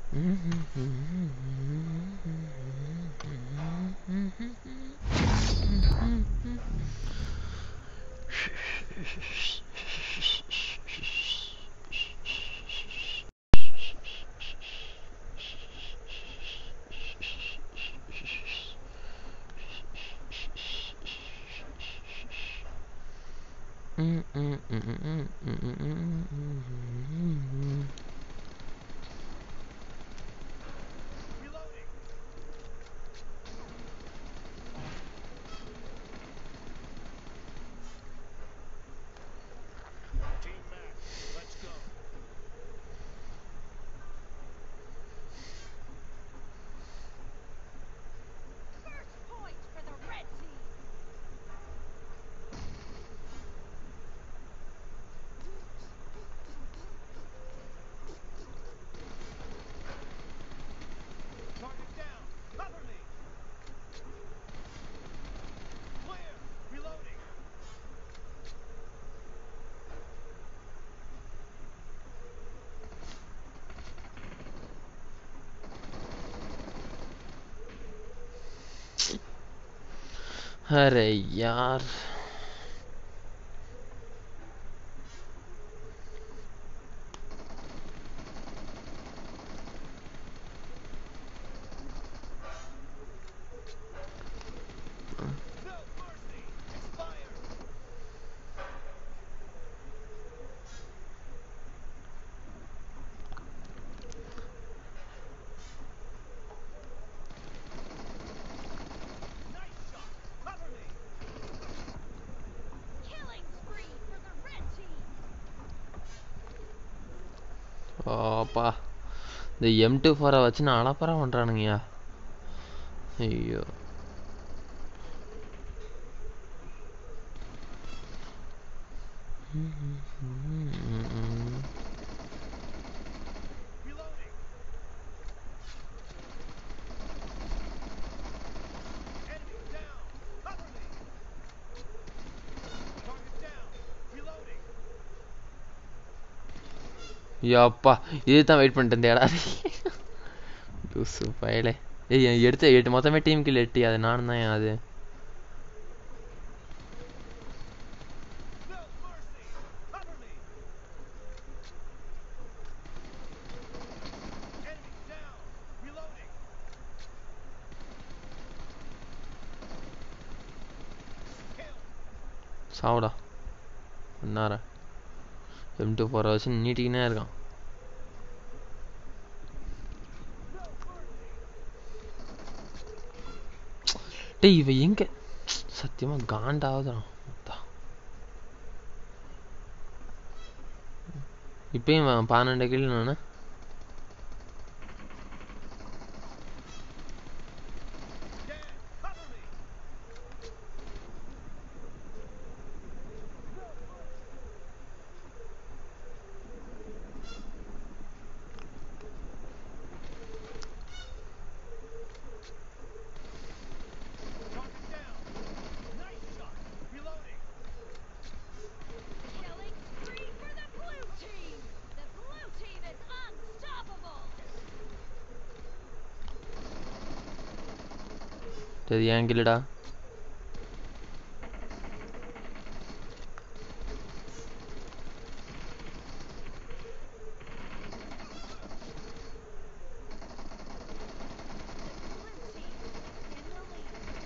Team Mac, let's go. First point for the red team. Target down. Cover me. Clear. Reloading. अरे यार No mercy. Expire. Nice shot. Cover me. Killing spree for the red team. ஆப்பா இந்த M two ஃபோரை வச்சு நான் அலப்பறை பண்ணுறானுங்கய்யா ஐயோ Reloading. Enemy down. Cover me. Target down. Reloading. ஐயோப்பா இது தான் வெயிட் பண்ணிட்டு இருந்தேடா லூசு பயலே ஏய் என் எடுத்த எட்டு மொத்தமே டீம் கில் எட்டு அது நானும் தான் அது No mercy. Cover me. Enemy down. Reloading. Kill. சாவுடா என்னார எம் டூ ஃபோரை வச்சு நீட்டிக்கினே இருக்கான் டேய் இவ எங்க சத்தியமா காண்டாவதுறான் இப்பயும் அவன் பன்னெண்டு கிலோ நானு Dad, cover me. Target down. Nice shot. Reloading. Killing spree for the blue team. The blue team is unstoppable. இது ஏன் கில்லுடா Blue team in the lead.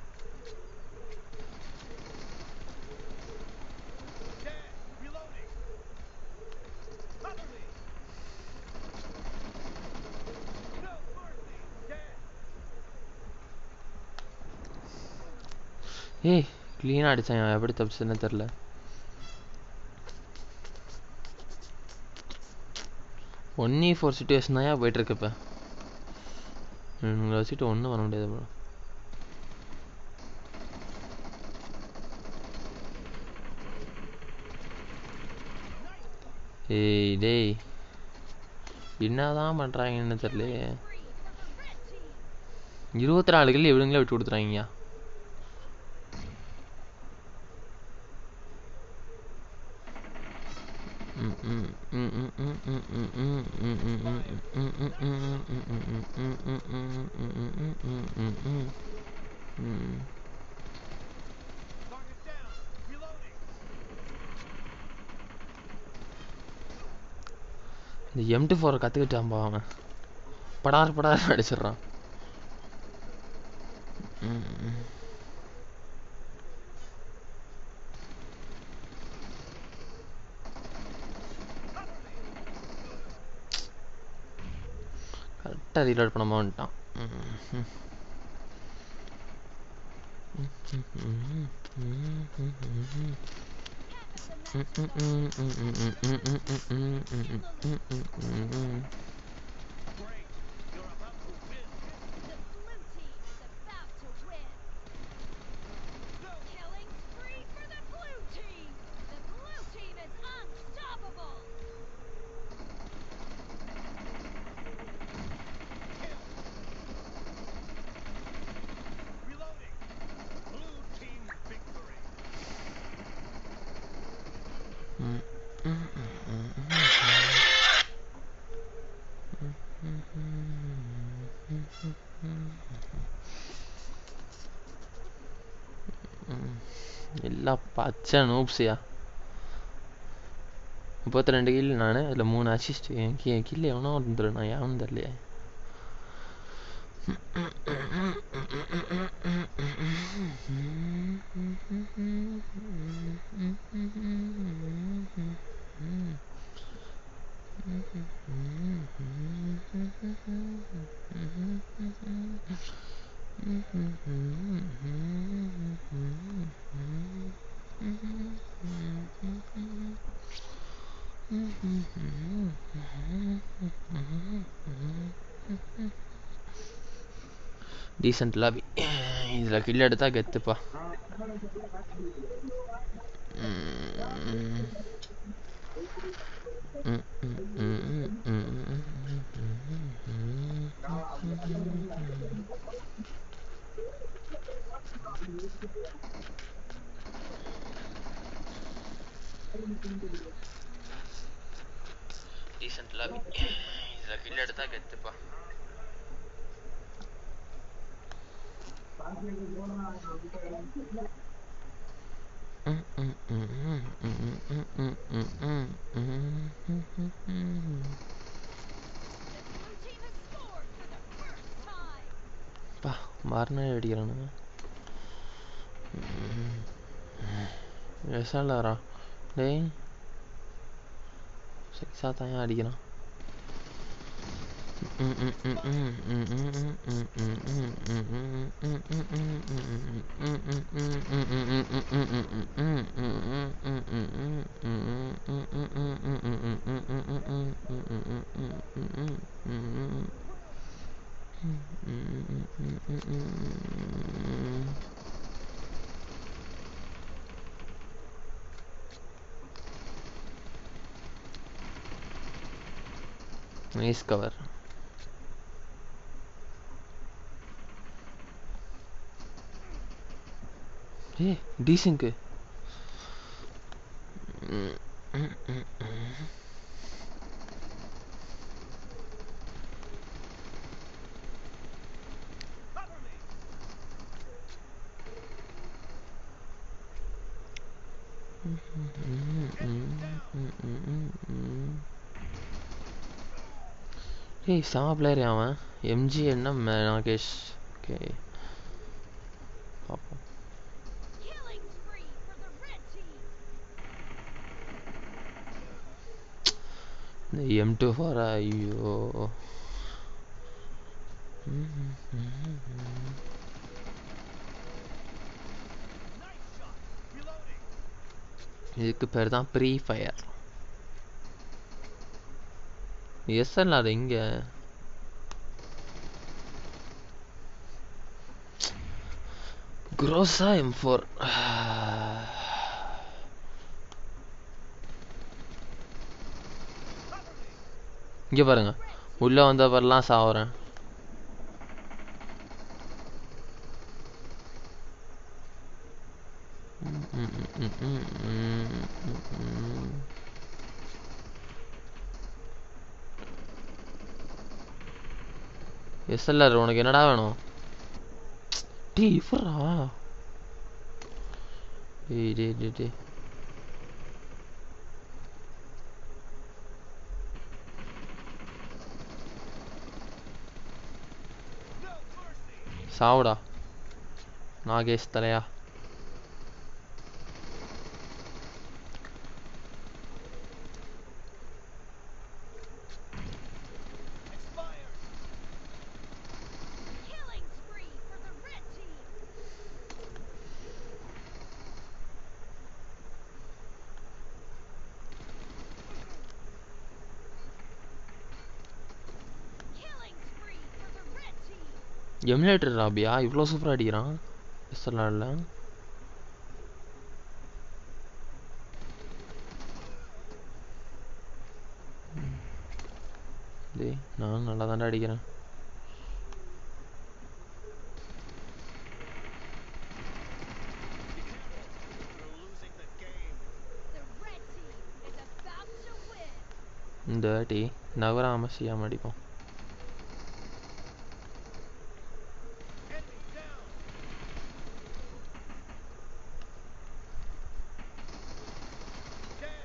Dad, reloading. Cover me. No mercy. Dad. ஏய் க்ளீனாக அடிச்சான் அவன் எப்படி தப்பிச்சதுன்னு தெரில one இ four situation தான் போயிட்டுருக்கு இப்போ இவங்களை வச்சுட்டு ஒன்றும் பண்ண முடியாது bro. ஏய் டேய் என்னதான் பண்ணுறாங்கன்னு தெரியலையே Spree for the red team. இருபத்தி நாலு கிலோ இவனுங்களே விட்டு கொடுத்துறாங்கய்யா ம் ம் Target down. Reloading. இந்த எம்டி ஃபோரை கற்றுக்கிட்டான்பா அவன் படார் படார் அடிச்சிடுறான் ம், ம். கரெக்டாக ரீலோட் பண்ணாம வந்துட்டான் ம், ம். Great. You're about to win. The blue team is about to win. Killing spree for the blue team. The blue team is unstoppable. Reloading. Blue team victory. எல்லாம் பச்சை நூப்ஸியா முப்பத்தி ரெண்டு கில் நான் அதில் மூணு அசிஸ்ட் என் கி என் கில் எவனோ இருந்துரு நான் எவனும் தெரியலையே டீசென்ட் லாபி இதில் கில் எடுத்தா கெத்துப்பா ம். ம், ம், ம், ம், ம், ம், டீசென்ட் லாபி இதில் கில் எடுத்தா கெத்துப்பா The blue team has scored for the first time. பா மரணே அடிக்கிறானுங்க எஸ்எல்ஆரா டேய் சிக்ஸாக தான் ஏன் அடிக்கிறான் நைஸ் கவர் ஏ டீசன்க்கு Cover me. ஏய் செம பிளேயர் அவன் எம்ஜி என்ன நாகேஷ் ஓகே பார்ப்போம் Killing spree for the red team. இந்த எம் டூ ஃபோரா ஐயோ Nice shot. Reloading. இதுக்கு பேர் தான் ப்ரீ ஃபயர் எஸ்எல் அது இங்க குரோஸா எம் ஃபோர் Cover me. இங்க பாருங்க உள்ள வந்த பரலாம் சாவுறேன் எஸ்எல்ஆர் உனக்கு என்னடா வேணும் டேய் இவரா டேய் டேய் டேய் டேய் No mercy. சாவுடா நாகேஷ் தலையா Expired. Killing spree for the red team. Killing spree for the red team. Emulator ராபியா இவ்வளோ சூப்பராக அடிக்கிறான் எஸ்எல்ஆரில் டேய் நான் நல்லா தாண்டா அடிக்கிறேன் You're losing the game. The red team is about to win. இந்த வாட்டி நகராமல் செய்யாமல் அடிப்போம் Enemy down. Dead.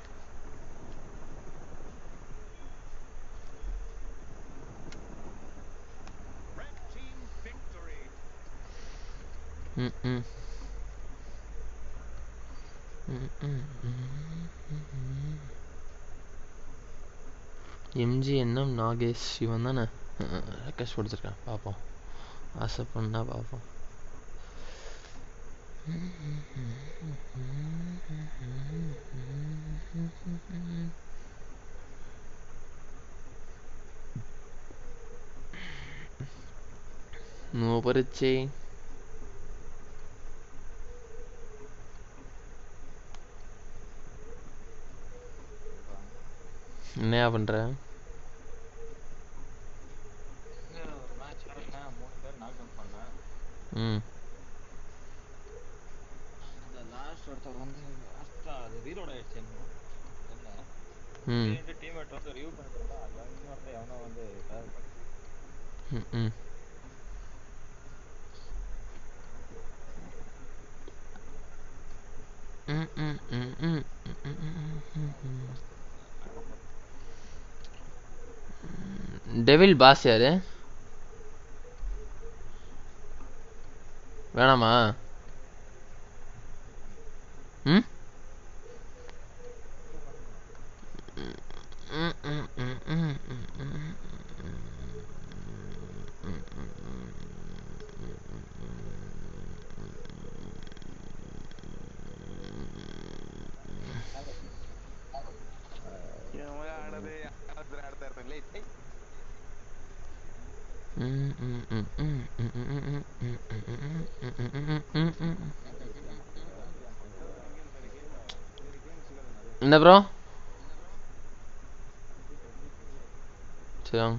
Red team victory. ம் ம் ம், ம், ம். எம்ஜி என்எம் நாகேஷ் இவன் தானே ரெக்வஸ்ட் கொடுத்துருக்கேன் பார்ப்போம் ஆசை பண்ணா பார்ப்போம் நோ பரீட்சை என்னையா பண்ற ஒரு மேட்ச் ஆடினேன் மூணு பேர் நாக் டவுன் பண்ணேன் ம் அந்த லாஸ்ட் ஒருத்தர் வந்து லாஸ்ட்டாக அது ரீலோட் ஆயிடுச்சு என்ன ம் ரெண்டு டீம்மேட் வந்து ரிவ்யூ பண்ணிட்டு இருந்தா அது இன்னொருத்தன் எவனோ வந்து tag பண்ணி ம் ம் ம் ம் ம் ம் டெவில் பாஸ் யாரு வேணாமா ம் ம் ம் ம் ம் ம் என்ன ப்ரோ சரி வாங்க.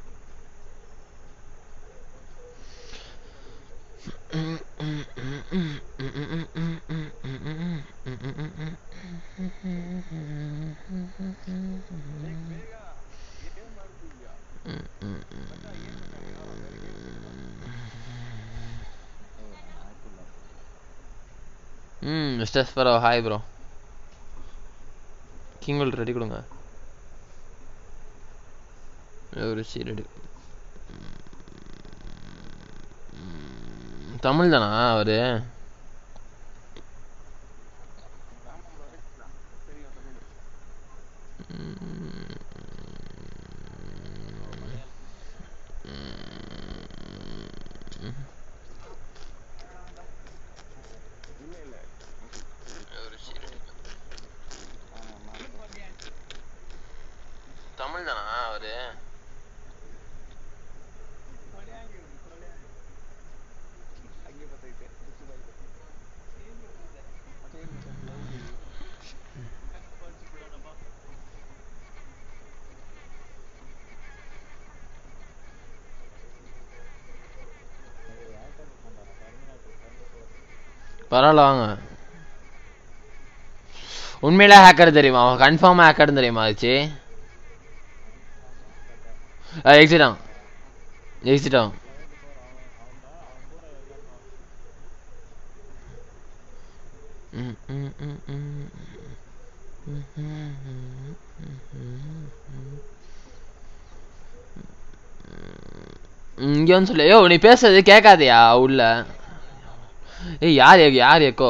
ம் மிஸ்டர் ஸ்பரோ ஹாய் ப்ரோ கிங்கல் ரெடி கொடுங்க ஒரு ரெடி தமிழ் தானா அவரு தமிழ் தானா அவரு பரவாயில்ல வாங்க உண்மையிலே ஹேக்கர் தெரியுமா அவன் கன்ஃபார்மாக ஹேக்கர்னு தெரியுமா ஆச்சு எக்ஸிட்டான் ஜெயிச்சிட்டோம் ம், ம், ம், ம். ம், இங்க வந்து சொல்லு யோ நீ பேசுறது கேட்காதயா உள்ள ஏய் யார் எ- யார் எக்கோ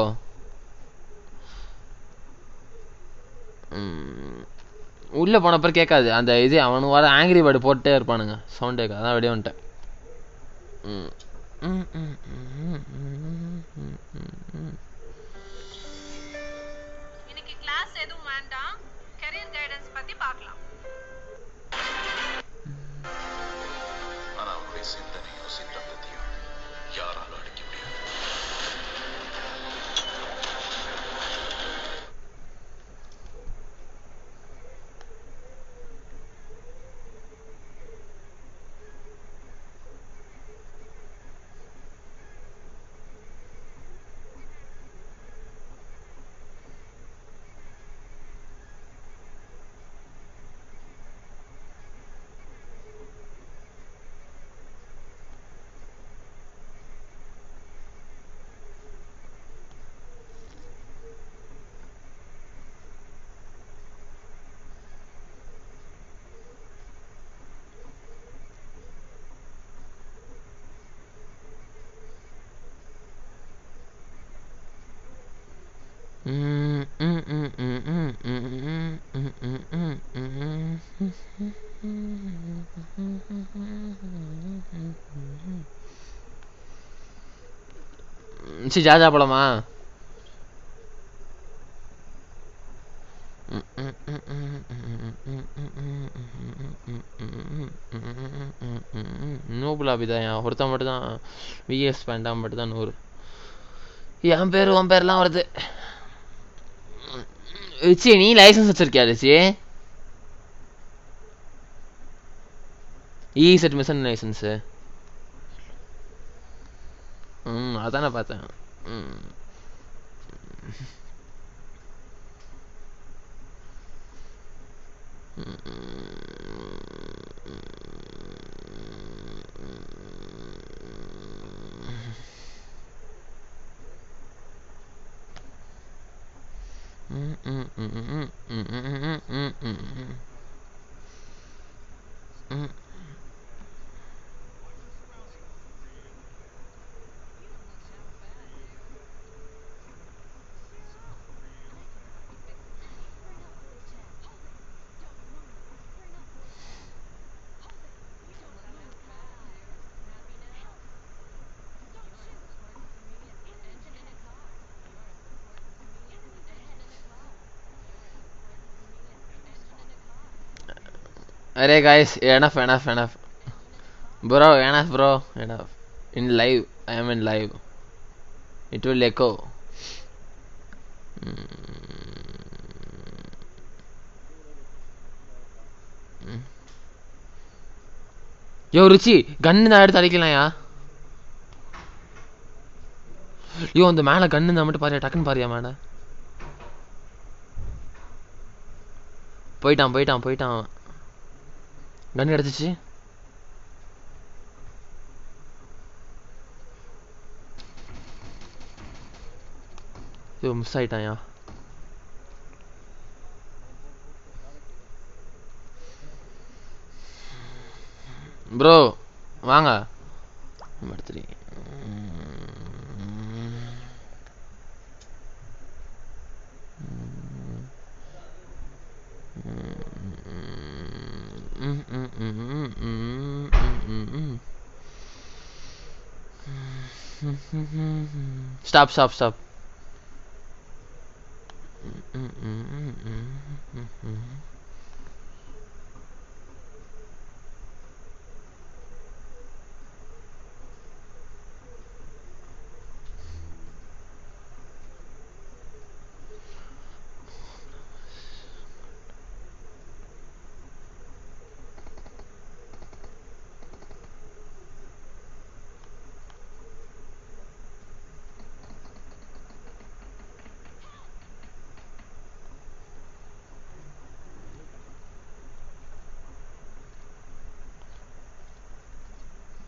ம், உள்ள போனப்பறம் கேட்காது அந்த இது அவனுக்கு வர ஆங்கிரி பேர்டு போட்டுட்டே இருப்பானுங்க சவுண்ட் கேட்காது அதான் வெளியே வந்துட்டேன் ம். ம், ம், ம், ம், ம், ம், ம், ம். இன்னைக்கு கிளாஸ் எதுவும் வேண்டாம் கெரியர் கைடன்ஸ் பத்தி பார்க்கலாம் ஆனா அவனுடைய சிந்தனையும் சித்தாந்தத்தையும் யாராலும் அடிக்க முடியாது ம், ம், ம், ம், ம், ம், ம், ம், ம், ம், ம். ம், சரி ஜாஜா போலாமா நோபுல் அபிதான் ஒருத்தன் மட்டும் தான் விஎஸ் பேண்டா மட்டும் தான் நூறு என் பேர் உன் பேர்லாம் வருது ரிச்சி நீ லைசன்ஸ் வச்சிருக்கியா ரிச்சி இ செட் மிஷன் லைசன்ஸு ம் அதான் நான் பார்த்தேன் ம் Arey guys, enough, enough, enough. Bro, enough, bro, enough. In live, I am in live. It will echo. யோ ருச்சி கன்னு தான் எடுத்து அடிக்கலாம்யா ஐயோ அந்த மேல கன்னு தான் மட்டும் பாரியா டக்குன்னு பாரியா மேல போயிட்டான் போயிட்டான் போயிட்டான் அவன் கன் எடுத்துச்சு ஐயோ மிஸ் ஆயிட்டான்யா ப்ரோ வாங்க எடுத்துறீங்க Stop, stop, stop.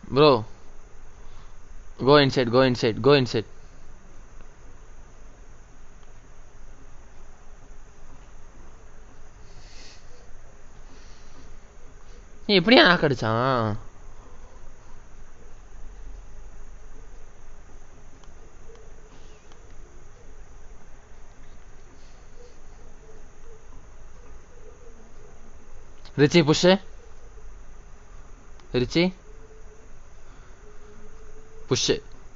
Bro go inside go inside go inside எப்படியா நாக்கு அடிச்சான் ரிச்சி புஷ் ரிச்சி புஷ்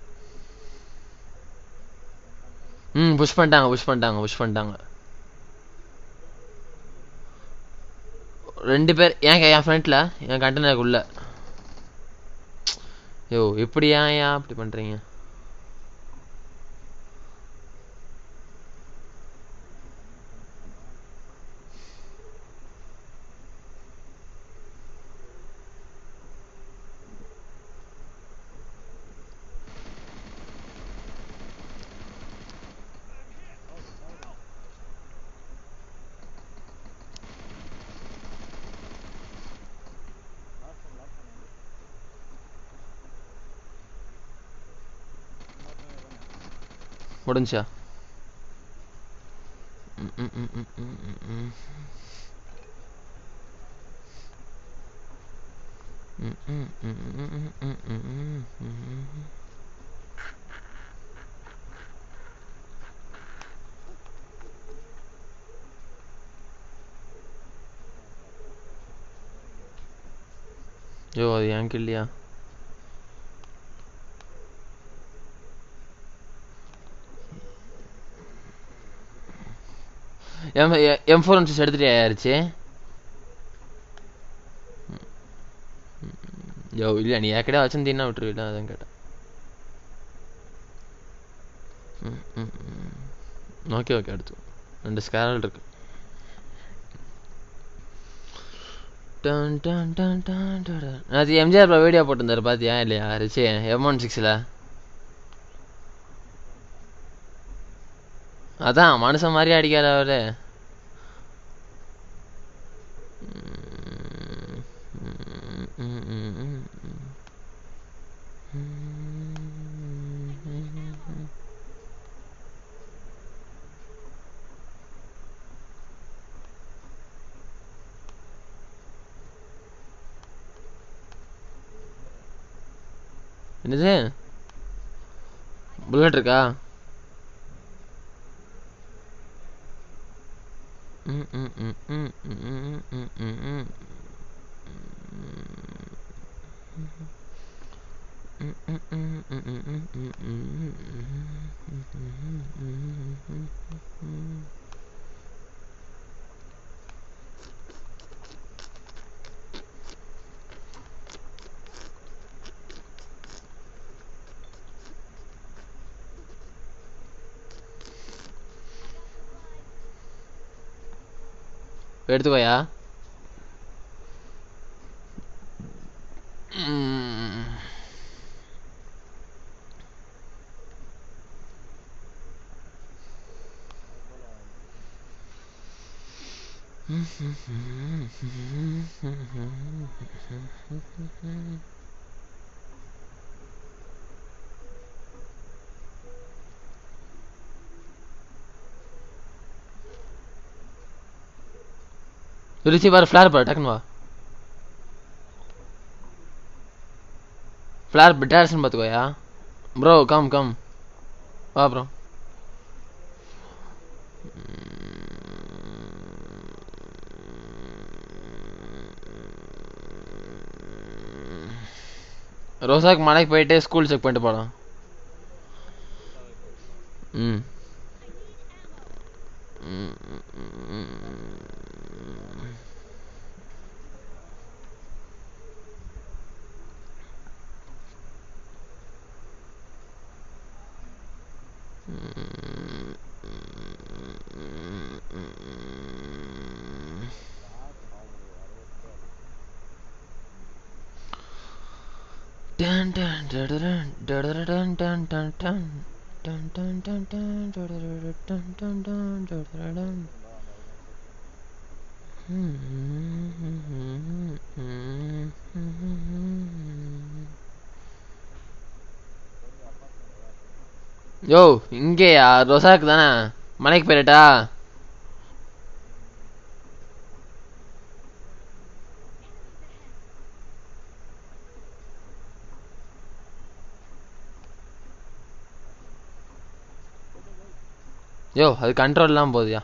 ம் புஷ் பண்ணிட்டாங்க புஷ் பண்ணிட்டாங்க புஷ் பண்ணிட்டாங்க ரெண்டு பேர் ஏன் என் ஃப்ரண்ட்ல என் கண்டெய்னருக்கு உள்ள யோ இப்படி ஏன் ஏன் அப்படி பண்றீங்க முடிஞ்சா ம், ம், ம், ம், ம், ம், ம். ம், ம், ம், ம், ம், ம், ம், ம், ம். ஐயோ அது ஏன் இல்லையா M M four one six எடுத்துட்டு ஆயாருச்சு யோ இல்ல நீ ஏற்கனவே வச்சிருந்தீங்கன்னா விட்டுருவில அதான் கேட்டேன் ஓகே ஓகே அடுத்து ரெண்டு ஸ்கேரல் இருக்கு டன் டன் டன் டன் டன் டன். அது எம்ஜிஆர் வீடியோ போட்டிருந்தாரு பாத்தியா இல்லையா ரிச்சி எம் ஒன் சிக்ஸில் அதான் மனுஷன் மாதிரி அடிக்காத அவரு என்னது புல்லட் இருக்கா ம், ம், ம், ம், ம், ம், ம், ம், ம். எடுத்துக்கோயா ம். ரிச்சி பாரு ஃப்ளார் பாரு டக்குன்னு வா ஃப்ளார் டேரக்ஷன் பார்த்துக்கோயா ப்ரோ கம் கம் வா ப்ரோ ரோசாக்கு மலைக்கு போயிட்டு ஸ்கூல் செக் பண்ணிட்டு போகலாம் ம் ம், ம், ம், ம். Dun dun dun dun dun dun dun dun dun dun dun dun dun dun dun dun dun dun dun dun யோ இங்கேயா ரொசாக்கு தானே மலைக்கு போயிடட்டா யோ அது கண்ட்ரோல் இல்லாம போகுதுயா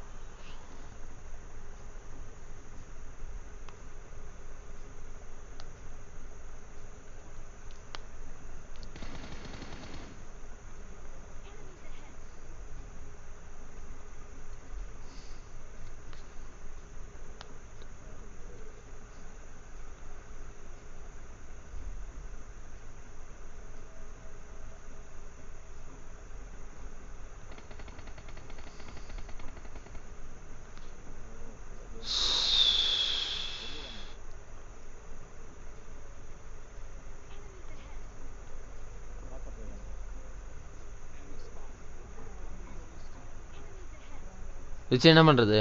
வச்சு என்ன பண்றது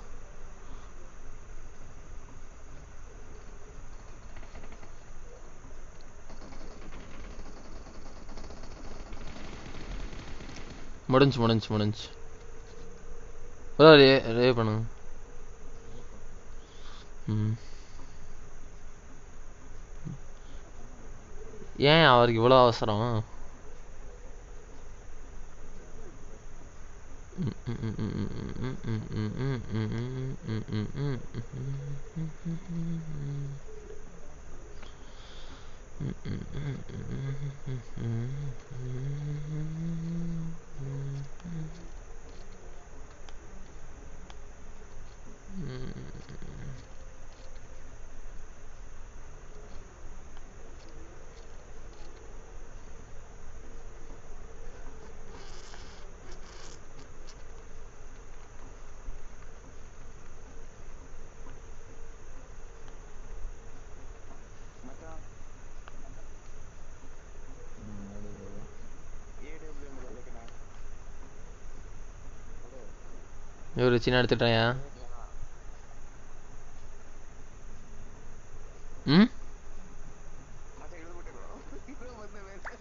முடிஞ்சு முடிஞ்சு முடிஞ்சு ப்ரோ ரே ரே பண்ணுங்க ம் ஏன் அவருக்கு இவ்வளோ அவசரம் மச்சான் ஏடபிள்யூஎம் விளைக்கணும் இவர் சின்ன எடுத்துட்டேயா ம் மச்சான் எழுத போட்டுருக்கோம் இப்போ வந்து வேறு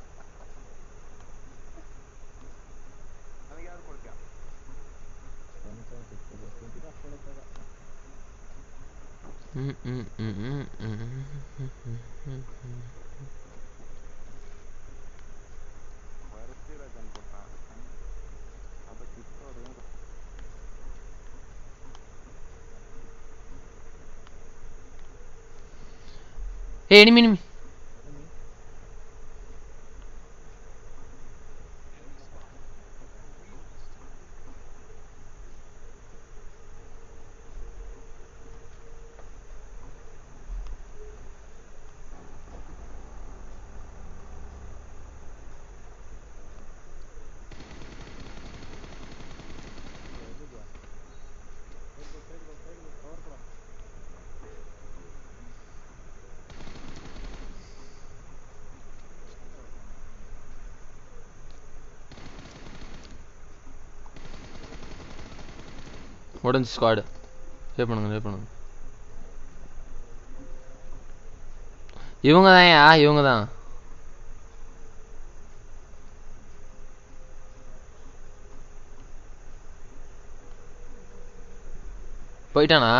ನನಗೆ ಯಾರು ಕೊಡ್ತೀಯ ம் ம் ம் ம் ம் ವರಸ್ತಿರಾಜ್ ಅನ್ಕೊಟ್ಟ ಅದಕ್ಕೆ ಇತ್ತು ஏய் எனிமி எனிமி உடஞ்சி ஸ்குவாடு ரே பண்ணுங்க ரே பண்ணுங்க இவங்க தான்யா இவங்க தான் போயிட்டானா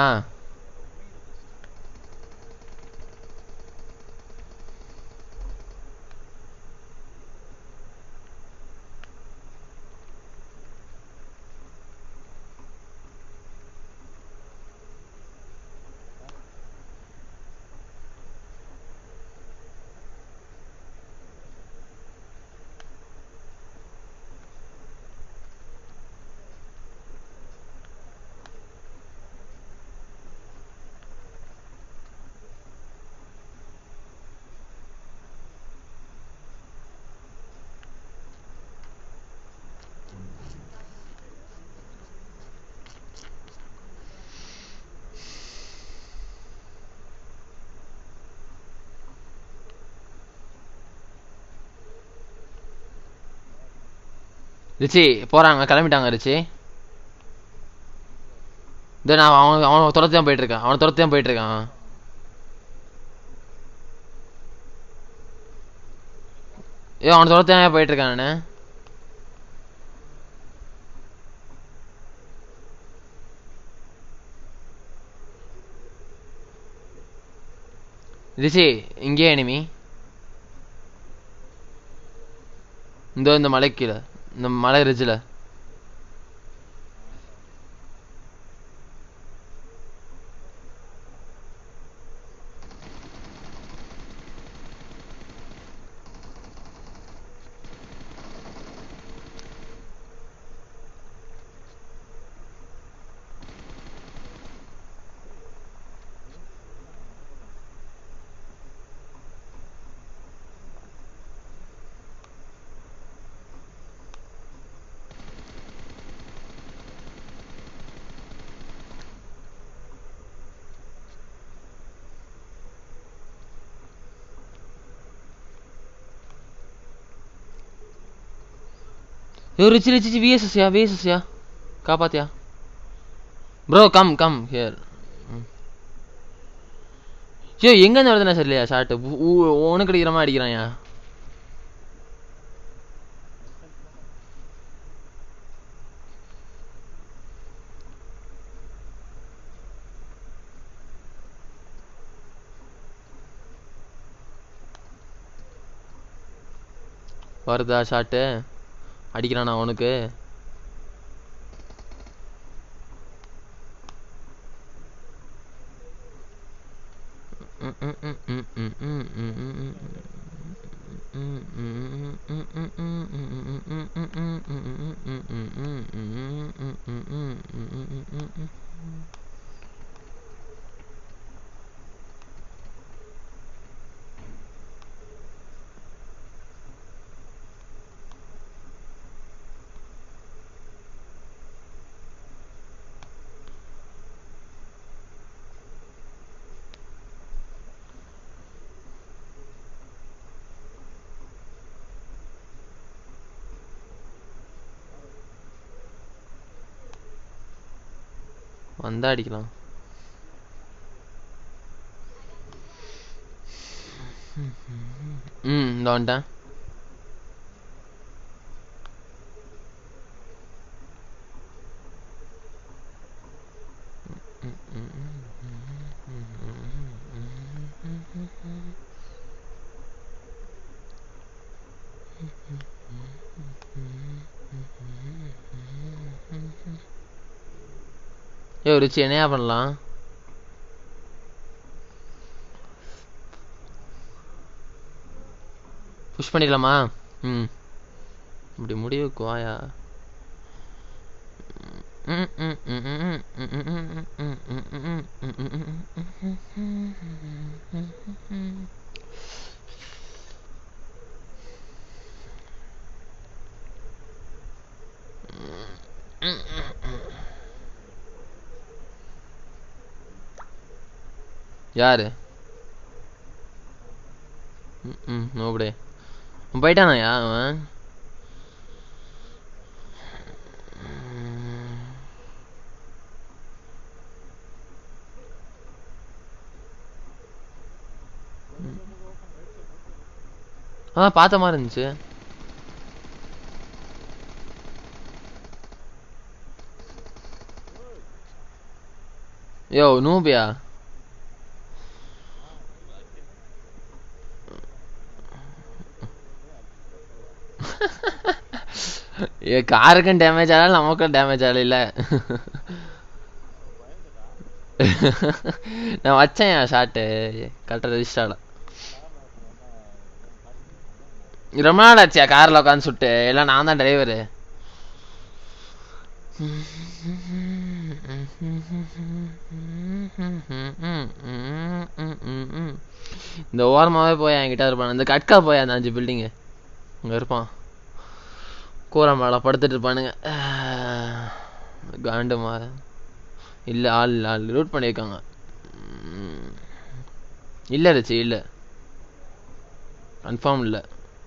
ரிச்சி போறாங்க கிளம்பிட்டாங்க ரிச்சி இதோ நான் அவன் அவன் துரத்தி தான் போயிட்டு இருக்கான் அவனை துரத்தி தான் போயிட்டு இருக்கான் ஏ அவனை துரத்தி தான் போயிட்டு இருக்கான் நானு ரிஷி இங்கே எனிமி இந்த இந்த மலை கீழே இந்த மலை ரிட்ஜில் யோ ரிச்சி ரிச்சி விஎஸ்எஸ்யா விஎஸ்எஸ்யா காப்பாத்தியா ப்ரோ கம் கம் ஹியர் ஐயோ எங்கேருந்து வருதுண்ணா சரியில்லையா ஷார்ட் உனக்கு அடிக்கிற மாதிரி அடிக்கிறான்யா வருதா ஷாட்டு அடிக்கிறானா உனக்கு வந்தா அடிக்கலாம் ம் இந்த வந்துட்டேன் ஏ ரிச்சி என்னையா பண்ணலாம் புஷ் பண்ணிடலாமா ம் இப்படி முடிவுக்கு வாயா யாரு ம் நோபடே போயிட்டானாயா அவன் அதான் பார்த்த மாதிரி இருந்துச்சு யோ நூபியா ஏ காருக்கும் டேமேஜ் ஆகல நமக்கும் டேமேஜ் ஆகல நான் வச்சேன் என் ஷாட்டு கரெக்டாக ரெஜிஸ்டர் ஆகல ரொம்ப நாள் ஆச்சியா காரில் உட்காந்து சுட்டு எல்லாம் நான் தான் டிரைவரு இந்த ஓரமாவே போய் என்கிட்ட இருப்பான் இந்த கட்கா போய் அந்த அஞ்சு பில்டிங்கு அங்கே இருப்பான் கூரை மேலே படுத்துட்டு இருப்பானுங்க காண்டு மாற இல்லை ஆள் இல்லை ஆள் ரூட் பண்ணியிருக்காங்க இல்லை ரிச்சி இல்லை கன்ஃபார்ம் இல்லை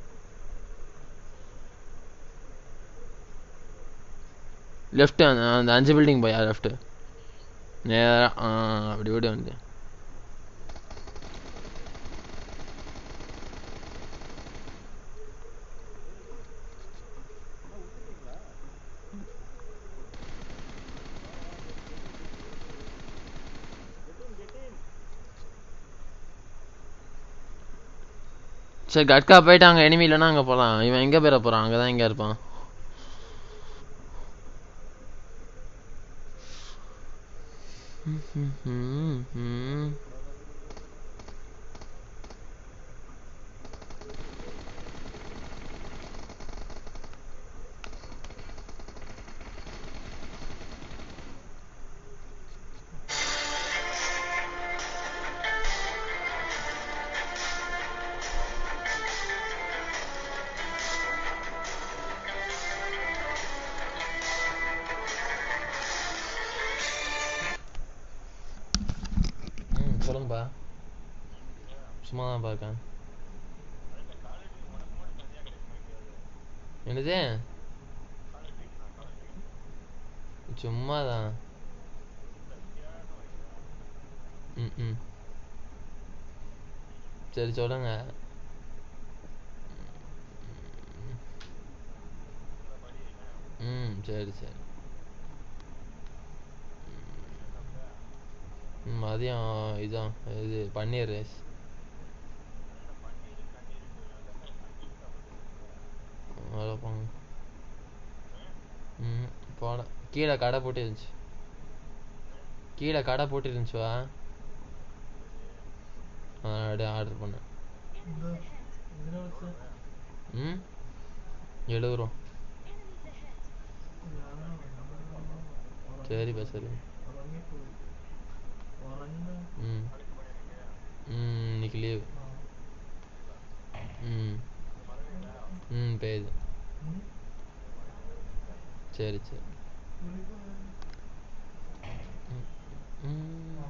லெஃப்ட்டு அந்த அந்த அஞ்சு பில்டிங் போயா லெஃப்ட்டு நேராக அப்படி ஓடி வந்து சரி கட்கா போயிட்டு அங்கே எனிமி இல்லைன்னா அங்கே போகலாம் இவன் எங்கே போயிட போகிறான் அங்கே தான் எங்கே இருப்பான் ம் சொல்லுங்கப்பா சும்மா தான் பார்க்கேன் என்னது சும்மா தான் ம் ம் சரி சொல்லுங்க ம் சரி சரி ம் மதியம் இதான் இது பன்னீர் ரைஸ் அவ்வளோ போங்க ம் போல கீழே கடை போட்டு இருந்துச்சு கீழே கடை போட்டு இருந்துச்சுவா அதனால அப்படியே ஆர்டர் பண்ணேன் ம் எழுபது ரூபா சரிப்பா சரி ம் ம் இன்னைக்கு லீவ் ம் ம் பெய்யுது சரி சரி ம், ம்.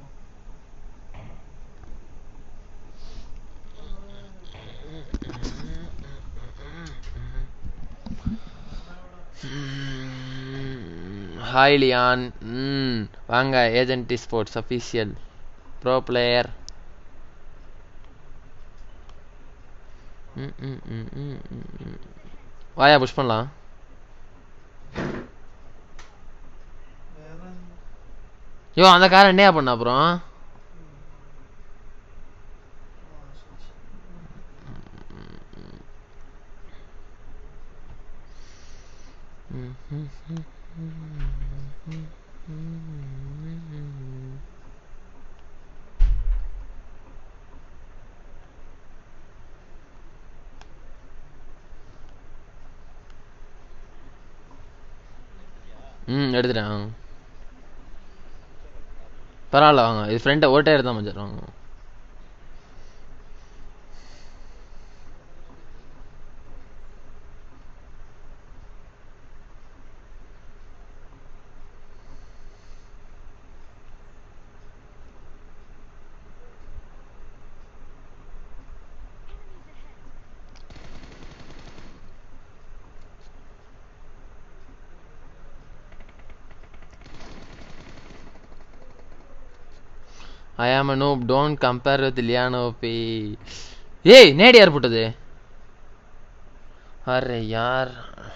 ஹாய் லியான் ம் வாங்க ஏஜென்டி ஸ்போர்ட்ஸ் அஃபீஷியல் ப்ரோ பிளேயர் ம் ம் ம் ம் ம் ம் வாயா புஷ் பண்ணலாம் யோ அந்த காரை என்னையா பண்ண அப்புறம் ம் எடுத்துட்டேன் பரவாயில்ல வாங்க இது ஃப்ரெண்டை ஓட்டே எடுத்தா மச்சான் வாங்க I am a noob. Don't compare with Liano P. ஏய் நேடி யார் போட்டது அரே யார்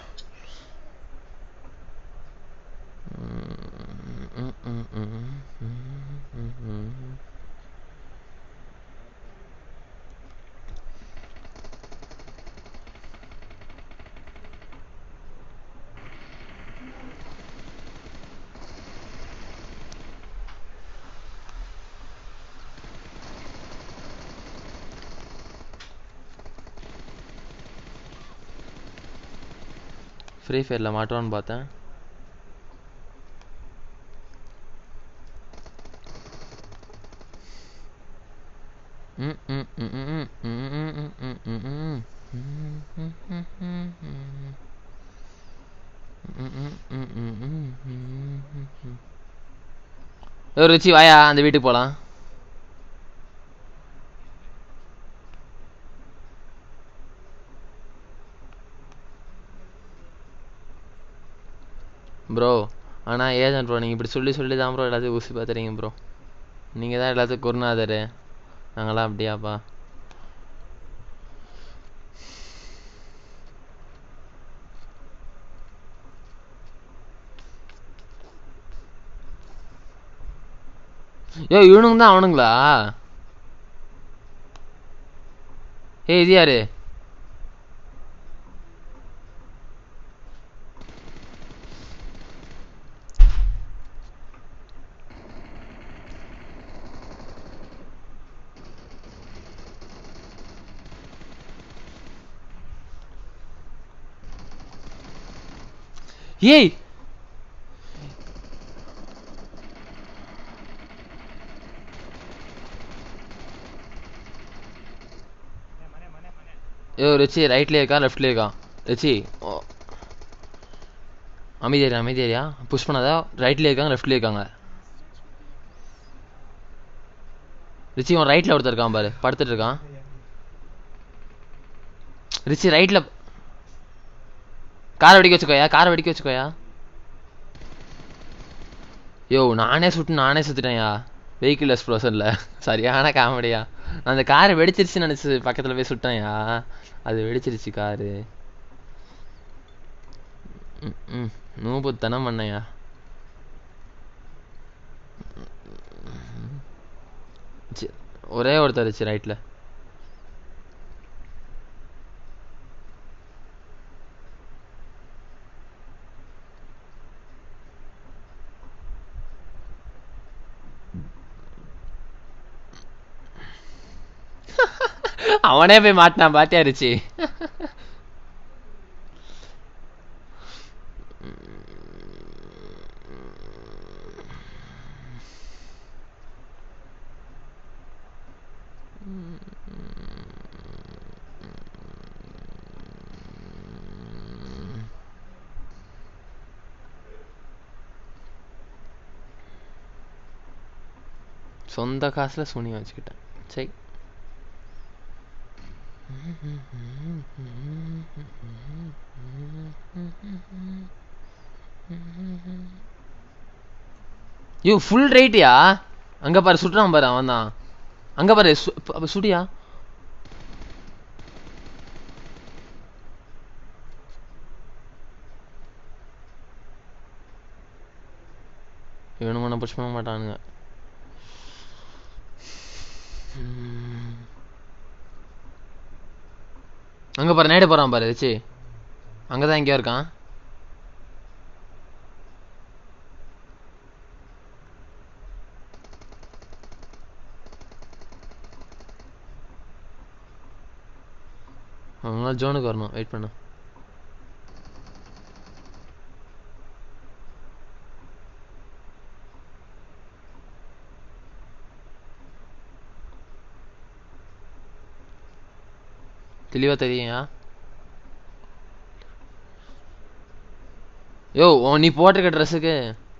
ஃப்ரீ ஃபயரில் மாட்டுவான்னு பார்த்தேன் ம், ம், ம், ம், ம், ம், ம், ம், ம், ம், ம். ம், ம், ம், ம், ம். ம், ம், ம், ம், ம், ம், ம். ஏய் ருச்சி வாயா அந்த வீட்டுக்கு போலாம் ப்ரோ ஆனால் ஏஜென்ட் ப்ரோ நீங்கள் இப்படி சொல்லி சொல்லி தான் ப்ரோ எல்லாத்தையும் ஊசி பார்த்துறீங்க ப்ரோ நீங்கள் தான் எல்லாத்துக்கும் குருநாதர் நாங்களாம் அப்படியாப்பா யோ இவனுங்க தான் அவனுங்களா ஏய் இது யாரு ஏய் யோ ரிச்சி ரைட்ல இருக்கா லெஃப்ட்ல இருக்கா ரிச்சி ஓ அமைதியா அமைதியா புஷ் பண்ணாதா ரைட்ல இருக்காங்க லெஃப்ட்ல இருக்காங்க ரிச்சி அவன் ரைட்ல ஒருத்தர் இருக்கான் பாரு படுத்துட்டு இருக்கான் ரிச்சி ரைட்ல காரை வெடிக்க வச்சுக்கோயா காரை வெடிக்க வச்சுக்கோயா யோ நானே சுட்டு நானே சுத்துட்டேன்யா வெஹிக்கிள் எக்ஸ்ப்ளோசன்ல சரியான காமெடியா நான் அந்த காரை வெடிச்சிருச்சுன்னு நினைச்சு பக்கத்துல போய் சுட்டேன்யா அது வெடிச்சிருச்சு காரு ம் நூபுத்தனம் பண்ணையா சி- ஒரே ஒருத்தர் இருந்துச்சு ரைட்ல அவனே போய் மாட்டினான் பாத்தியா ரிச்சி சொந்த காசுல சுனி வச்சுக்கிட்டேன் சரி யோ ஃபுல் ரைட்டியா அங்க பாரு சுட்டுறான் பாரு அவன் தான் அங்க பாரு சு- அப்ப சுடியா இவனு மன புஷ் பண்ண மாட்டானுங்க ம். அங்க பாரு நேடு போறான் பாரு ரிச்சி அங்கதான் எங்கேயோ இருக்கான் அவங்களால ஜோனுக்கு வரணும் வெயிட் பண்ணு தெளிவா தெரியுயா யோ உன் நீ போட்டிருக்க ட்ரெஸ்ஸுக்கு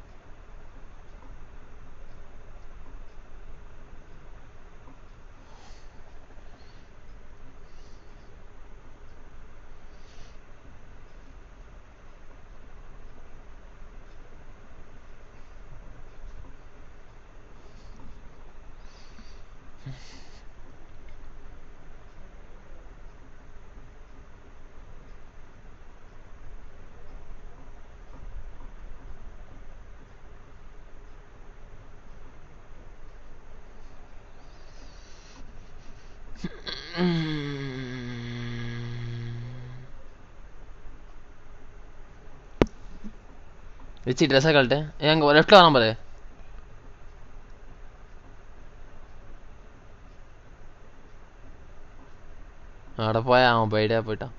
வச்சு ட்ரெஸ்ஸை கழட்டு ஏன் அங்கே லெஃப்டில் வரான் பாரு அட போய் அவன் போயிட்டே போயிட்டான்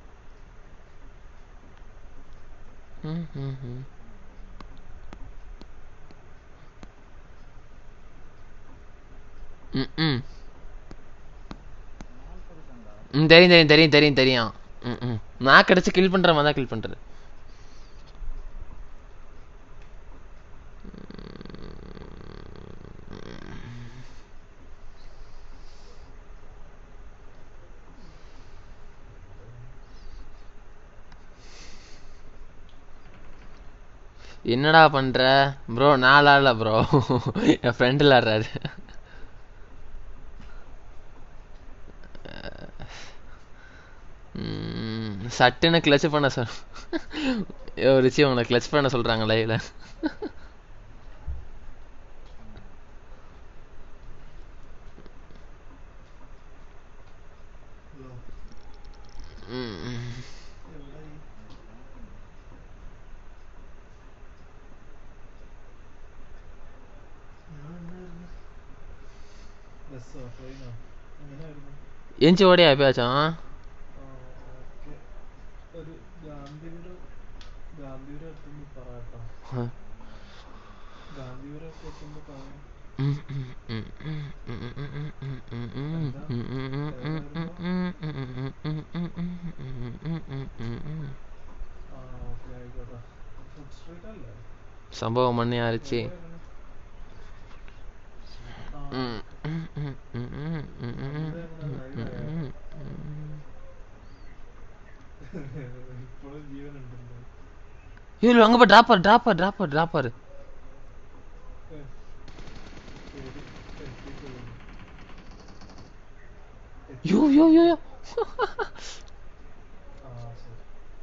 ம், ம், ம். ம், ம். ம் தெரியும் தெரியும் தெரியும் தெரியும் தெரியும் ம் ம் நான் கிடச்சி கில் பண்ணுற மாதிரி தான் கில் பண்ணுறது என்னடா பண்ற ப்ரோ நான் விளாடல ப்ரோ என் ஃப்ரெண்டு விளாடுறாரு ம், சட்டுன்னு கிளச் பண்ண சொல் யோ ரிச்சி உங்களை கிளச் பண்ண சொல்றாங்க லைவ்ல ம், ம். ബസ്സോ ട്രെയിനോ എങ്ങനെ വരുന്നു எஞ்சி ஓடியா எப்பயாச்சும் ഓക്കെ ഒരു ഗാന്ധി ഗാന്ധിപുരം എത്തുമ്പോ പറ കേട്ടോ ആ. ഗാന്ധിപുരം ഒക്കെ എത്തുമ്പോ പറ ആ ഓക്കെ ആയിക്കോട്ടെ ഫുഡ് സ്ട്രീറ്റ് അല്ലേ സംഭവം മണ്ണി അരച്ച് ആ, ഇപ്പോഴും ജീവനുണ്ടല്ലോ ஐயோ அங்க போ டிராப்பர் டிராப்பர் டிராப்பர் டிராப்பர் ശരി, എത്തിക്കോളൂ. யோ யோ யோ யோ ആ ശരി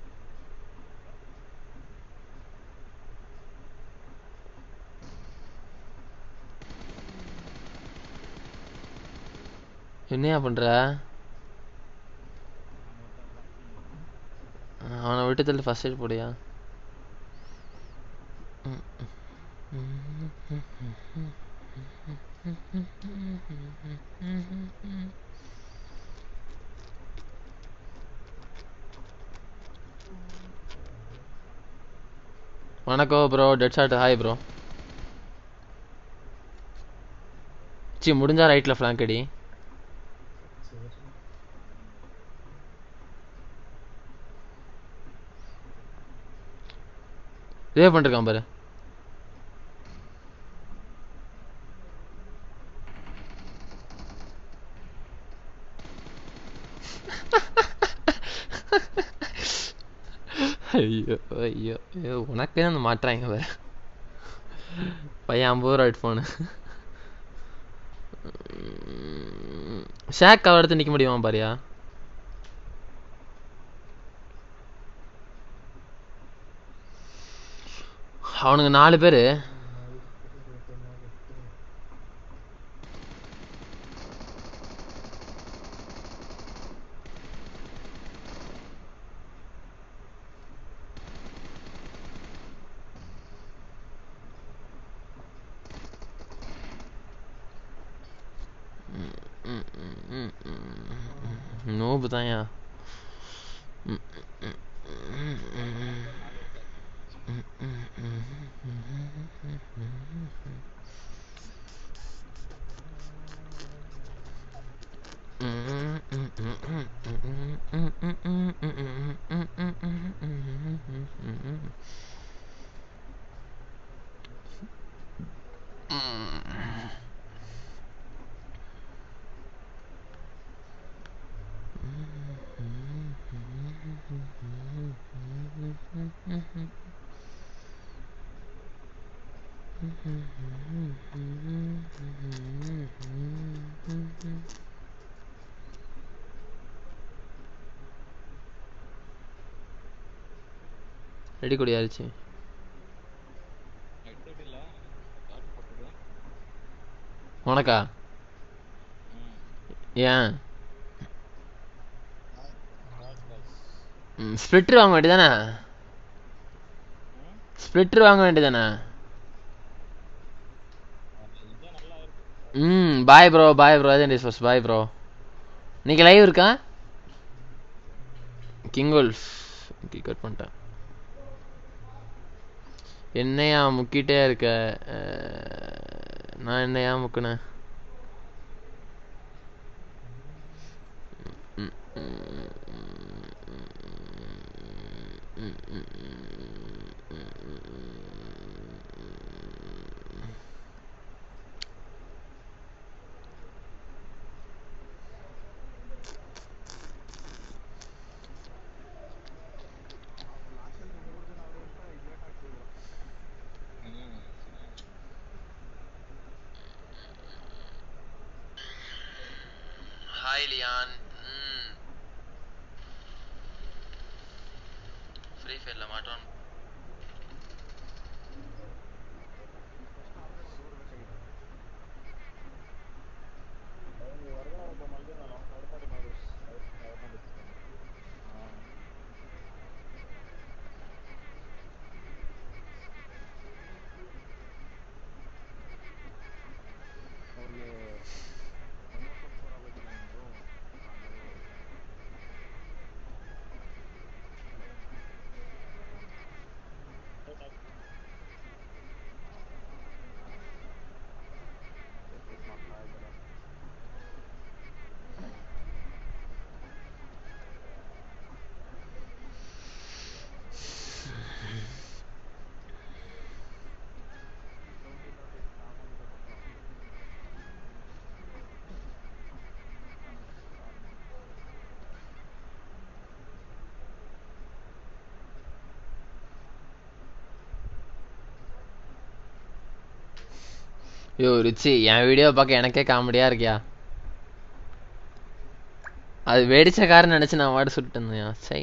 என்னையா பண்ற அவனை விட்டு தள்ளி ஃபர்ஸ்ட் எய்ட் போடியா வணக்கம் bro dead shot hi bro சி முடிஞ்சா ரைட்ல ஃப்ளாங்க் அடி ശരി இதே பண்ணிருக்கான் பாரு ஐயோ ஐயோ ஐயோ உனக்கே அந்த மாட்டுறாங்க பாரு பையன் ஐம்பது ரூபா ஹெட்ஃபோனு ஷேக் கவர் எடுத்து நிக்க முடியுமா பாரியா அவனுங்க நாலு பேரு நோபு தான்யா ரெடி கொடி ஆயிடுச்சு ಹೆಡ್ಸೆಟ್ ಇಲ್ಲ ಗಾಡಿ ಕೊಟ್ಟಿದೆ உனக்கா ஏன் ஸ்ப்ளிட்டர் வாங்க வேண்டியதானே ஸ்ப்ளிட்டர் வாங்க வேண்டியதானே ಇದು நல்லா இருக்கு ம் பாய் ப்ரோ பாய் ப்ரோ அதே ஃபர்ஸ்ட் பாய் ப்ரோ இன்னைக்கு லைவ் இருக்கா கிங் wolf கட் பண்ணிட்டேன் என்னையா முக்கிட்டே இருக்க அஹ், நான் என்னையா முக்குனேன் ஹாய் லியான் ஃப்ரீ ஃபயரில் மாட்டோம் யோ ரிச்சி என் வீடியோ பார்க்க எனக்கே காமெடியா இருக்கியா அது வெடிச்ச காரன்னு நினைச்சு நான் வாட சுட்டு இருந்தேன் சை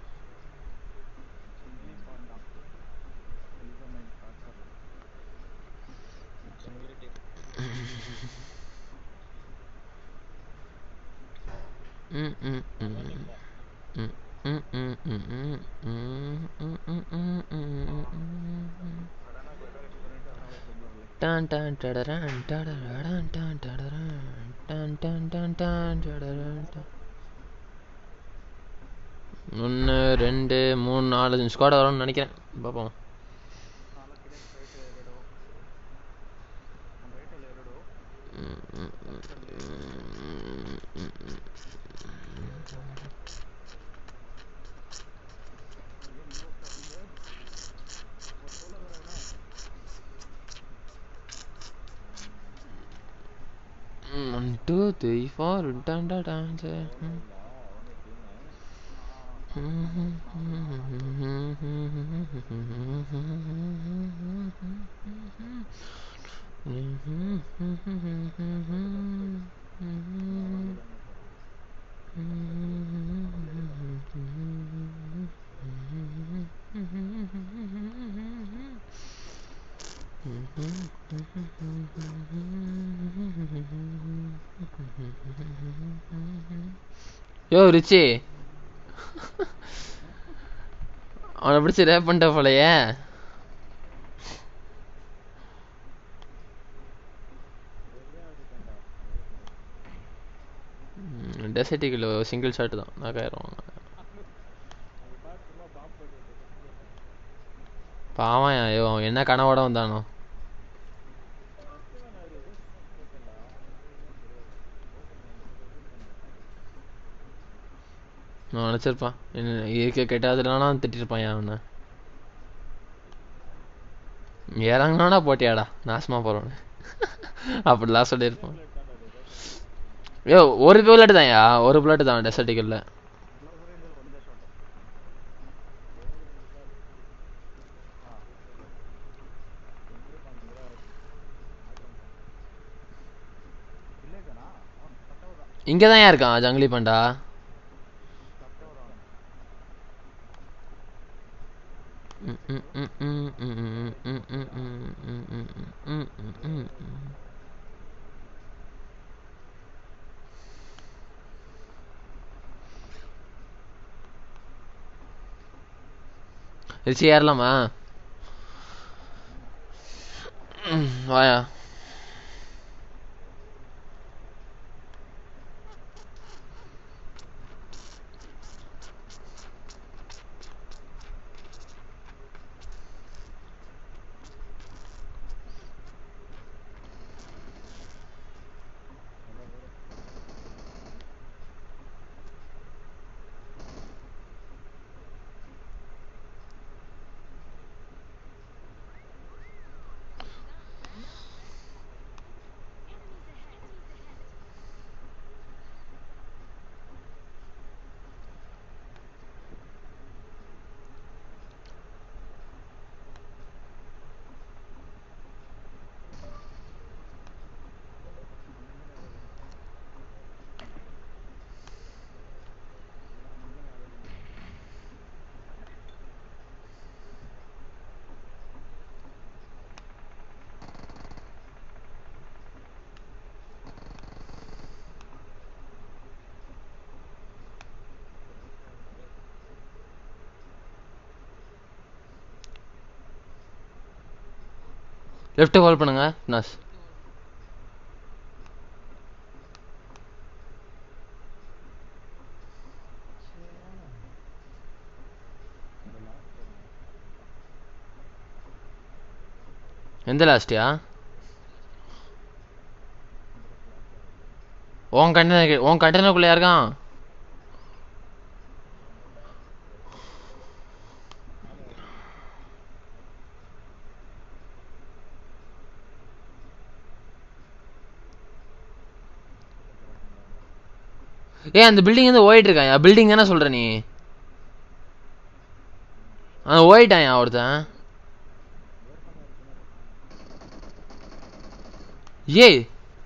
ம், ம், ம். ம், ம், ம், ம், ம், ம், ம், ம், ம், ம், ம். டான் டான் டடரான் டடரான் டான் டடரான் டான் டான் டான் டான் டடரான் டான். ஒன்று ரெண்டு மூணு நாலு அஞ்சு ஸ்குவாட் வரும்னு நினைக்கிறேன் பார்ப்போம் ம், ம், ம், ம், ம், ம். One, two, three, four, dun, dun, dun, dun. யோ ரிச்சி அவனை பிடிச்சி ரேப் பண்ணிட்ட போலயே டெசர்ட்டிக்குள்ள சிங்கிள் ஷாட் தான் நாக்காயிரம் பாவம் ஐயோ அவன் என்ன கனவோட வந்தானோ நான் நினச்சிருப்பான் என்ன இருக்க கெட்டாதுலாம் திட்டிருப்பான் அவனை இறங்கினா போட்டியாடா நாசமா போறவனு அப்படிலாம் சொல்லியிருப்பான் ஐயோ ஒரு புல்லட் தான்யா ஒரு புல்லட் தான் டெசர்ட்டிக்கல்ல இங்கே தான் இருக்கான் ஜங்கிலி பண்டா ரிச்சி ஏறலாமா ம், வாயா லெஃப்ட் கால் பண்ணுங்க நஸ் எந்த லாஸ்டியா உன் கண்டெய்னர் உன் கண்டெய்னருக்குள்ளே இருக்கான் ஏய் அந்த பில்டிங் வந்து ஓடிட்டு இருக்கான் பில்டிங் தானே சொல்ற நீ ஆ ஓடிட்டான் ஒருத்தன் ஏய்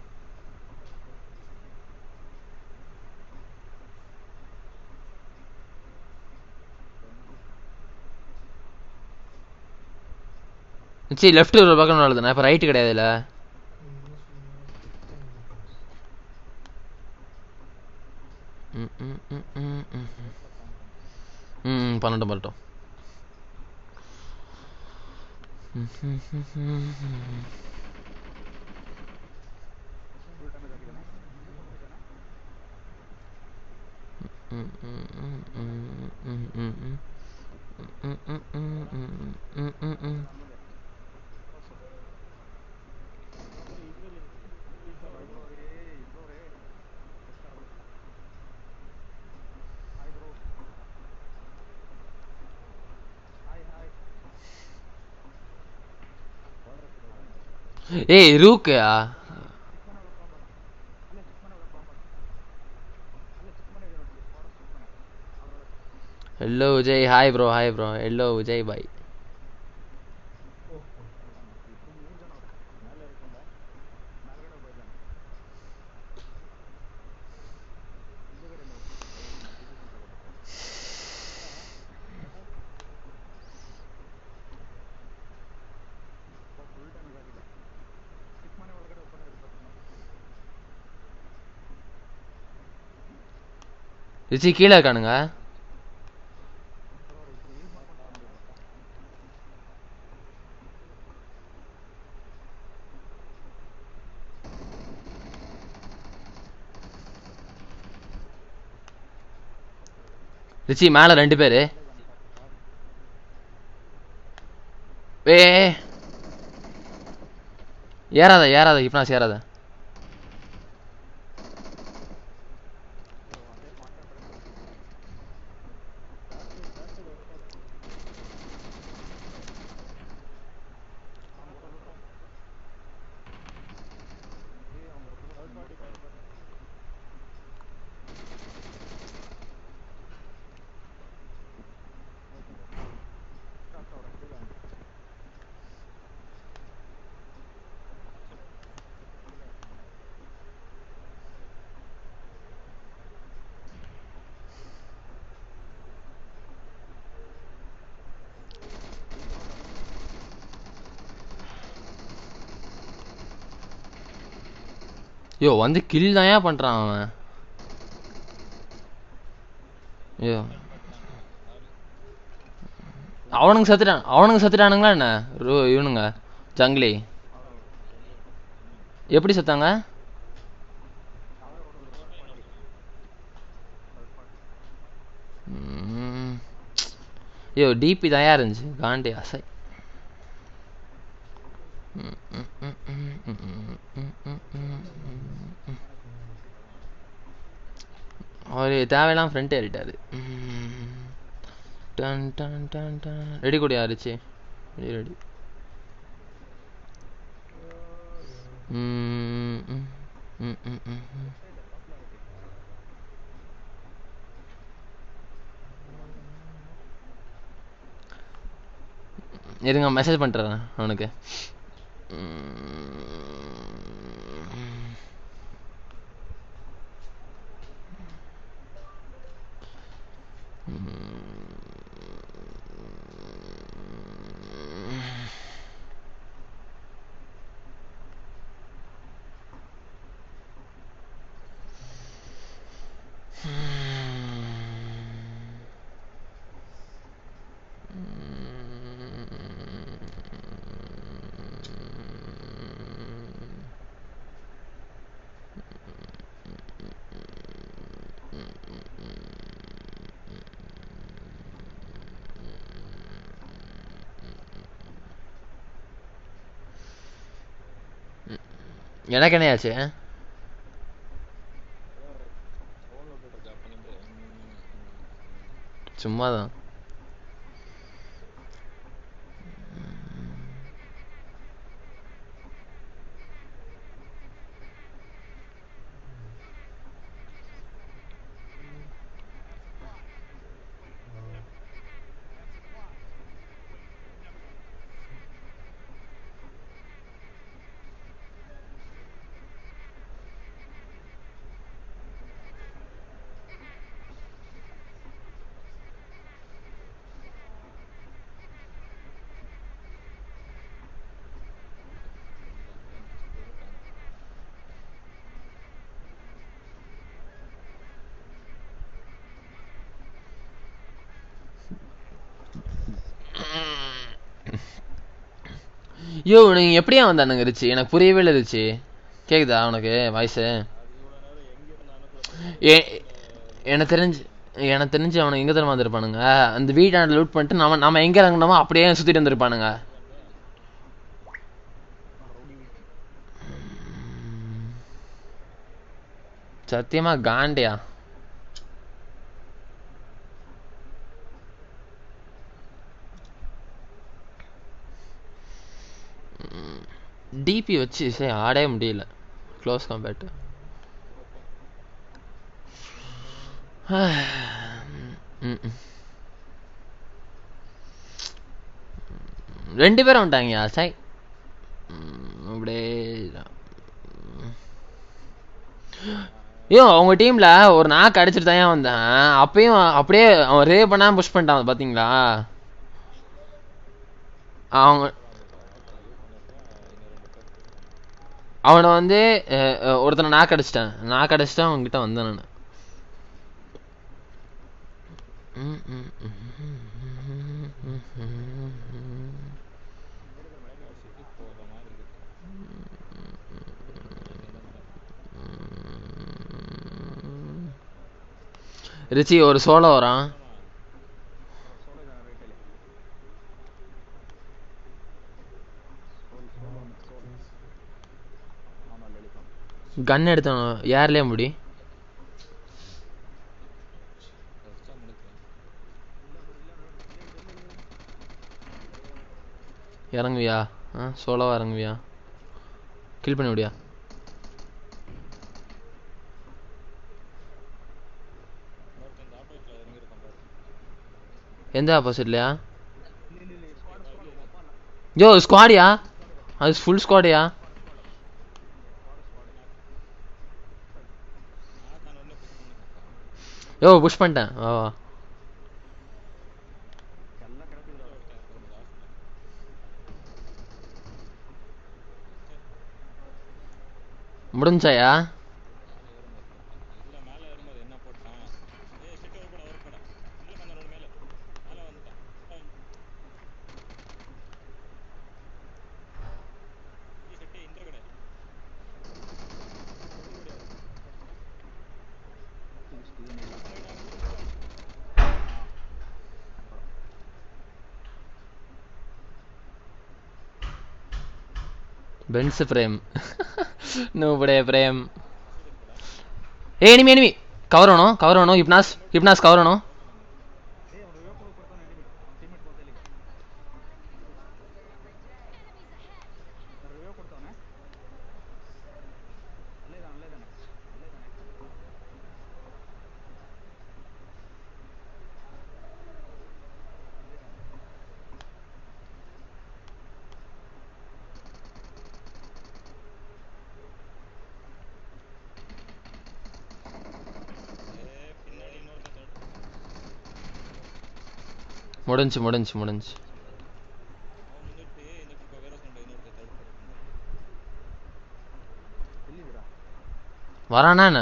சரி லெஃப்ட் ஒரு பக்கம் நல்லதுண்ணா இப்போ ரைட்டு கிடையாதுல்ல ம் ம் ம் ம் ம் ம். ம் பண்ணட்டும் பண்ணட்டும் ம், ம், ம், ம், ம். ம், ம், ம், ம், ம், ம், ம். ம், ம், ம், ம், ம், ம், ம். ஏய் ரூக்கா hello Vijay hi bro hi bro hello Vijay bye Richie கீழே இருக்கானுங்க ரிச்சி மேல ரெண்டு பேரு ஏ ஏறாத ஏறாத இப்ப ஏறாத யோ வந்து கில் தான் ஏன் பண்றான் அவன் ஐயோ அவனுங்க செத்துட்டான் அவனுங்க செத்துட்டானுங்களா என்ன ரோ இவனுங்க ஜங்கிலி எப்படி செத்தாங்க ம். ஐயோ டிபி தான் இருந்துச்சு காண்டி அசை ம், ம், ம், ம், ம், ம், ம், ம், ம், ம். அவரு தேவையெல்லாம் ஃப்ரண்ட் ஏறிட்டாரு ம். டன் டன் டன் டன் ரெடி கூடியா ரிச்சி ரெடி ரெடி ம் ம் ம் ம் ம் ம் இருங்க மெசேஜ் பண்ணிட்டுறேன் அவனுக்கு ம். எனக்கு என்னையாச்சு சும்மாதான் யோ நீங்க எப்படியா வந்தானுங்க ரிச்சி எனக்கு புரியவே இல்லை ரிச்சி கேக்குதா உனக்கு வாய்ஸு ஏ எனக்கு தெரிஞ்சு எனக்கு தெரிஞ்சு அவனுக்கு எங்க தெரியுமா வந்திருப்பானுங்க அந்த வீட்டாண்ட லூட் பண்ணிட்டு நம்ம நம்ம எங்க இறங்கினோமோ அப்படியே சுத்திட்டு வந்திருப்பானுங்க சத்தியமா காண்டியா டிபி வச்சு சரி ஆடவே முடியல க்ளோஸ் காம்பேட் ரெண்டு பேரும் வந்துட்டாங்கயா சை ம், அப்படியே இதான். ஐயோ அவங்க டீம்ல ஒரு நாக்கு அடிச்சிட்டு தான் வந்தேன் அப்பயும் அப்படியே அவன் ரே பண்ணாம புஷ் பண்ணிட்டான் பாத்தீங்களா அவங்க அவனை வந்து அஹ், அஹ், ஒருத்தனை நாக்கு அடிச்சிட்டேன் நாக்கு அடிச்சிட்டு அவன் கிட்ட வந்தேன் நான் ரிச்சி ஒரு சோளம் வரான் கன் எடுத்தவன் ஏர்லயே முடி இறங்குவியா ஆ சோலோவா இறங்குவியா கில் பண்ணி விடியா எந்த ஆப்போசிட்லையா யோ ஸ்குவாடியா அது ஃபுல் ஸ்குவாடியா யோ புஷ் பண்ணிட்டேன் வா வா முடிஞ்சாயா பென்ஸ் பிரேம் நூபடே பிரேம் ஏ எனிமி எனிமி கவர் வேணும் கவர் வேணும் ஹிப்னாஸ் ஹிப்னாஸ் கவர் வேணும் முடிஞ்சு முடிஞ்சு முடிஞ்சு வரானா என்ன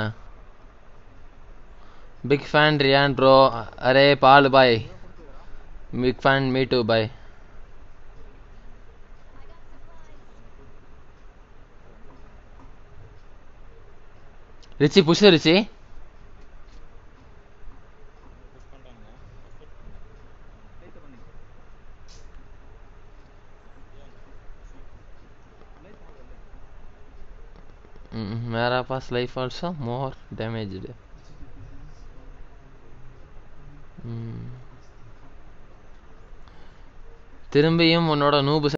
பிக் ஃபேன் ரியான் ப்ரோ அரே பால் bye big fan me too bye Richie push Richie Mm, मेरा पास लाइफ आल्सो मोर डैमेज्ड திரும்பியும் உன்னோட நூபு